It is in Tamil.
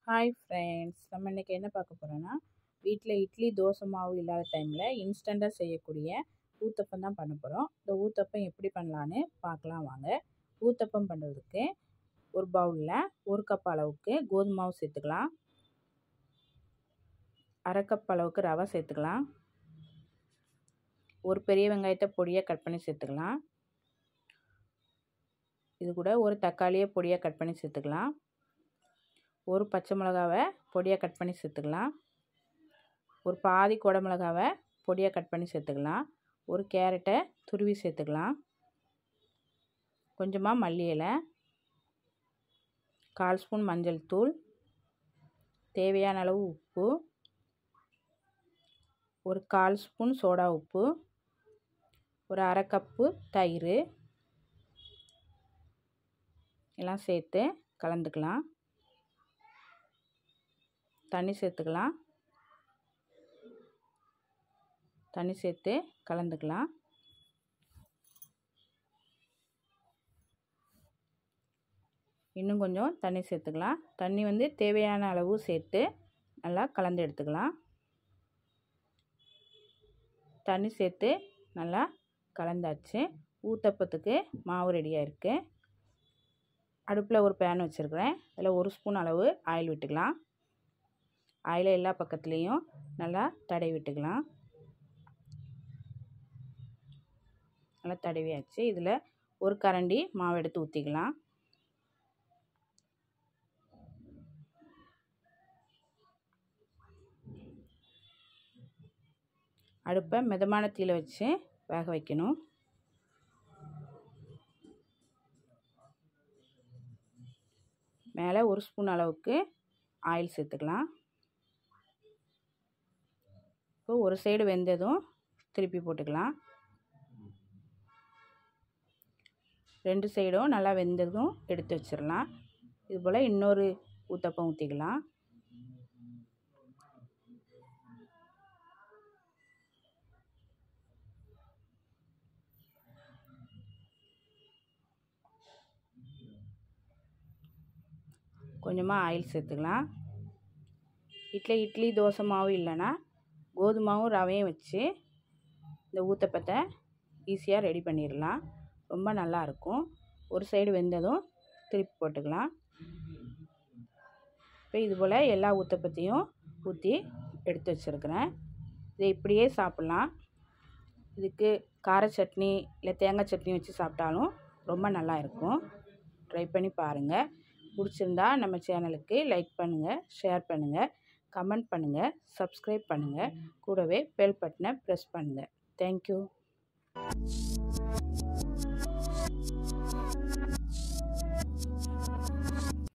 ஹாய் ஃப்ரெண்ட்ஸ் நம்ம இன்றைக்கி என்ன பார்க்க போகிறோன்னா வீட்டில் இட்லி தோசை மாவு இல்லாத டைமில் இன்ஸ்டண்ட்டாக செய்யக்கூடிய ஊத்தப்பம் தான் பண்ண போகிறோம் இந்த ஊத்தப்பம் எப்படி பண்ணலான்னு பார்க்கலாம் வாங்க ஊத்தப்பம் பண்ணுறதுக்கு ஒரு பவுலில் ஒரு கப் அளவுக்கு கோதுமை மாவு சேர்த்துக்கலாம் அரை கப் அளவுக்கு ரவை சேர்த்துக்கலாம் ஒரு பெரிய வெங்காயத்தை பொடியாக கட் பண்ணி சேர்த்துக்கலாம் இது கூட ஒரு தக்காளியை பொடியாக கட் பண்ணி சேர்த்துக்கலாம் ஒரு பச்சை மிளகாவை பொடியாக கட் பண்ணி சேர்த்துக்கலாம் ஒரு பாதி குடமிளகாவை பொடியாக கட் பண்ணி சேர்த்துக்கலாம் ஒரு கேரட்டை துருவி சேர்த்துக்கலாம் கொஞ்சமாக மல்லி இலை கால் ஸ்பூன் மஞ்சள் தூள் தேவையான அளவு உப்பு ஒரு கால் ஸ்பூன் சோடா உப்பு ஒரு அரை கப்பு தயிர் எல்லாம் சேர்த்து கலந்துக்கலாம் தண்ணி சேர்த்துக்கலாம் தண்ணி சேர்த்து கலந்துக்கலாம் இன்னும் கொஞ்சம் தண்ணி சேர்த்துக்கலாம் தண்ணி வந்து தேவையான அளவு சேர்த்து நல்லா கலந்து எடுத்துக்கலாம் தண்ணி சேர்த்து நல்லா கலந்தாச்சு ஊத்தப்பத்துக்கு மாவு ரெடியாக இருக்குது அடுப்பில் ஒரு பேன் வச்சுருக்கிறேன் அதில் ஒரு ஸ்பூன் அளவு ஆயில் விட்டுக்கலாம் ஆயிலை எல்லா பக்கத்துலேயும் நல்லா தடவி விட்டுக்கலாம் நல்லா தடவியாச்சு இதில் ஒரு கரண்டி மாவு எடுத்து ஊற்றிக்கலாம் அடுப்பை மிதமான தீயில் வச்சு வேக வைக்கணும் மேலே ஒரு ஸ்பூன் அளவுக்கு ஆயில் சேர்த்துக்கலாம் இப்போ ஒரு சைடு வெந்ததும் திருப்பி போட்டுக்கலாம் ரெண்டு சைடும் நல்லா வெந்ததும் எடுத்து வச்சிடலாம் இது போல் இன்னொரு ஊத்தப்பம் ஊற்றிக்கலாம் கொஞ்சமாக ஆயில் சேர்த்துக்கலாம் வீட்டில் இட்லி தோசை மாவு இல்லைன்னா கோதுமாவும் ரவையும் வச்சு இந்த ஊத்தப்பத்தை ஈஸியாக ரெடி பண்ணிடலாம் ரொம்ப நல்லாயிருக்கும் ஒரு சைடு வெந்ததும் திருப்பி போட்டுக்கலாம் இப்போ இது போல் எல்லா ஊத்தப்பத்தையும் ஊற்றி எடுத்து வச்சுருக்கிறேன் இதை இப்படியே சாப்பிட்லாம் இதுக்கு கார சட்னி இல்லை தேங்காய் சட்னி வச்சு சாப்பிட்டாலும் ரொம்ப நல்லா இருக்கும் ட்ரை பண்ணி பாருங்கள் பிடிச்சிருந்தா நம்ம சேனலுக்கு லைக் பண்ணுங்கள் ஷேர் பண்ணுங்கள் கமெண்ட் பண்ணுங்கள் சப்ஸ்கிரைப் பண்ணுங்கள் கூடவே பெல் பட்டனை ப்ரெஸ் பண்ணுங்கள் தேங்க்யூ